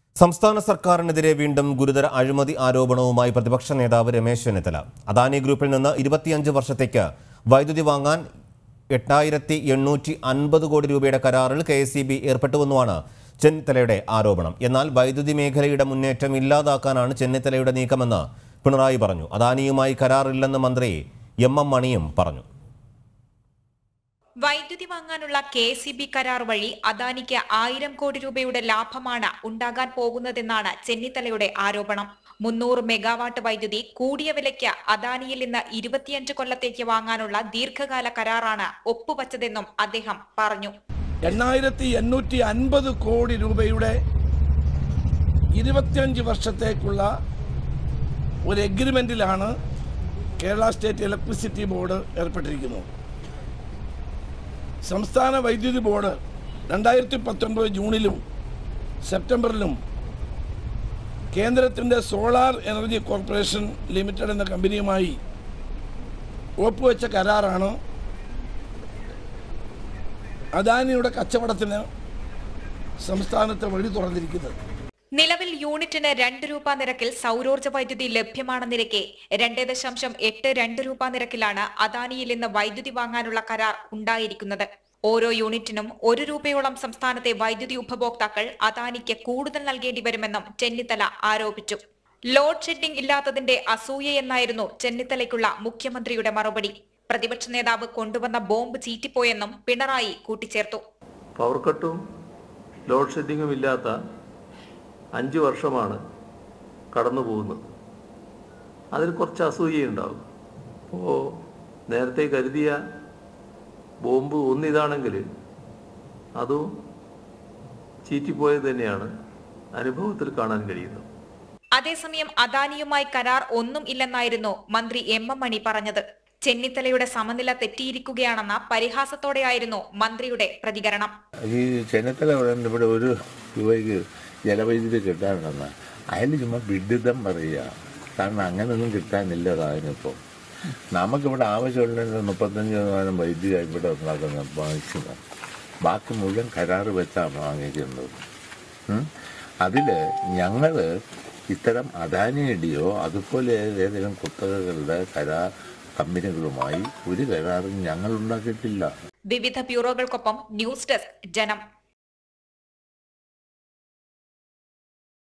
സംസ്ഥാന സർക്കാരിനെതിരെ വീണ്ടും ഗുരുതര അഴിമതി ആരോപണവുമായി പ്രതിപക്ഷ നേതാവ് രമേശ് ചെന്നിത്തല അദാനി ഗ്രൂപ്പിൽ നിന്ന് ഇരുപത്തിയഞ്ച് വർഷത്തേക്ക് വൈദ്യുതി വാങ്ങാൻ എട്ടായിരത്തി എണ്ണൂറ്റി അൻപത് കോടി രൂപയുടെ കരാറിൽ കെ എസ് ഏർപ്പെട്ടുവെന്നുമാണ് ചെന്നിത്തലയുടെ ആരോപണം എന്നാൽ വൈദ്യുതി മേഖലയുടെ മുന്നേറ്റം ഇല്ലാതാക്കാനാണ് ചെന്നിത്തലയുടെ നീക്കമെന്ന് പിണറായി പറഞ്ഞു അദാനിയുമായി കരാറില്ലെന്ന് മന്ത്രി എം എം മണിയും പറഞ്ഞു വൈദ്യുതി വാങ്ങാനുള്ള കെ സി ബി കരാർ വഴി അദാനിക്ക് ആയിരം കോടി രൂപയുടെ ലാഭമാണ് ഉണ്ടാകാൻ പോകുന്നതെന്നാണ് ചെന്നിത്തലയുടെ ആരോപണം മുന്നൂറ് മെഗാവാട്ട് വൈദ്യുതി കൂടിയ വിലയ്ക്ക് അദാനിയിൽ നിന്ന് ഇരുപത്തിയഞ്ച് കൊല്ലത്തേക്ക് വാങ്ങാനുള്ള ദീർഘകാല കരാറാണ് ഒപ്പുവച്ചതെന്നും അദ്ദേഹം പറഞ്ഞു എണ്ണായിരത്തി എണ്ണൂറ്റി അൻപത് കോടി രൂപയുടെ ഇരുപത്തിയഞ്ച് വർഷത്തേക്കുള്ള ഒരു എഗ്രിമെന്റിലാണ് കേരള സ്റ്റേറ്റ് ഇലക്ട്രിസിറ്റി ബോർഡ് ഏർപ്പെട്ടിരിക്കുന്നത് സംസ്ഥാന വൈദ്യുതി ബോർഡ് രണ്ടായിരത്തി പത്തൊൻപത് ജൂണിലും സെപ്റ്റംബറിലും കേന്ദ്രത്തിൻ്റെ സോളാർ എനർജി കോർപ്പറേഷൻ ലിമിറ്റഡ് എന്ന കമ്പനിയുമായി ഒപ്പുവെച്ച കരാറാണ് അദാനിയുടെ കച്ചവടത്തിന് സംസ്ഥാനത്ത് വഴി തുറന്നിരിക്കുന്നത് നിലവിൽ യൂണിറ്റിന് രണ്ട് രൂപ നിരക്കിൽ സൗരോർജ്ജ വൈദ്യുതി ലഭ്യമാണെന്നിരിക്കെ രണ്ട് ദശാംശം എട്ട് രണ്ട് രൂപ നിരക്കിലാണ് അദാനിയിൽ നിന്ന് വൈദ്യുതി വാങ്ങാനുള്ള കരാർ ഉണ്ടായിരിക്കുന്നത് ഓരോ യൂണിറ്റിനും ഒരു രൂപയോളം സംസ്ഥാനത്തെ വൈദ്യുതി ഉപഭോക്താക്കൾ അദാനിക്ക് കൂടുതൽ നൽകേണ്ടി വരുമെന്നും ചെന്നിത്തല ആരോപിച്ചു ലോഡ് ഷെഡിംഗ് ഇല്ലാത്തതിന്റെ അസൂയയെന്നായിരുന്നു ചെന്നിത്തലയ്ക്കുള്ള മുഖ്യമന്ത്രിയുടെ മറുപടി പ്രതിപക്ഷ നേതാവ് കൊണ്ടുവന്ന ബോംബ് ചീറ്റിപ്പോയെന്നും പിണറായി കൂട്ടിച്ചേർത്തു പവർ കട്ടും ലോഡ് ഷെഡിങ്ങും ഇല്ലാത്ത അഞ്ച് വർഷമാണ് കടന്നു പോകുന്നത് അതിൽ കുറച്ച് അസൂയയുണ്ടാവും അപ്പോൾ നേരത്തെ കരുതിയ ബോംബ് ഒന്നിതാണെങ്കിൽ അതും ചീറ്റിപ്പോയത് തന്നെയാണ് അനുഭവത്തിൽ കാണാൻ കഴിയുന്നത് അതേസമയം അദാനിയുമായി കരാർ ഒന്നും ഇല്ലെന്നായിരുന്നു മന്ത്രി എം എം മണി പറഞ്ഞത് ചെന്നിത്തലയുടെ സമനില തെറ്റിയിരിക്കുകയാണെന്ന പരിഹാസത്തോടെയായിരുന്നു മന്ത്രിയുടെ പ്രതികരണം ഈ ചെന്നിത്തല പറയുന്നത് ഇവിടെ ഒരു രൂപയ്ക്ക് ജലവൈദ്യുതി കിട്ടാനുണ്ടെന്ന് അയാൾ ചുമ്മാ വിഡിതം പറയുക കാരണം അങ്ങനെയൊന്നും കിട്ടാനില്ല അതിനിപ്പോൾ നമുക്കിവിടെ ആവശ്യമുള്ള മുപ്പത്തഞ്ച് ശതമാനം വൈദ്യുതി ഇവിടെ ഉണ്ടാക്കുന്ന മാക്സിമം ബാക്കി മുഴുവൻ കരാറ് വെച്ചാണ് വാങ്ങിക്കുന്നത് അതിൽ ഞങ്ങൾ ഇത്തരം അദാനിയുടെയോ അതുപോലെ ഏതെങ്കിലും കുത്തകകളുടെ കരാർ കമ്പനികളുമായി ഒരു കരാറും ഞങ്ങൾ ഉണ്ടാക്കിയിട്ടില്ല വിവിധ ബ്യൂറോകൾക്കൊപ്പം ന്യൂസ് ഡെസ്ക് ജനം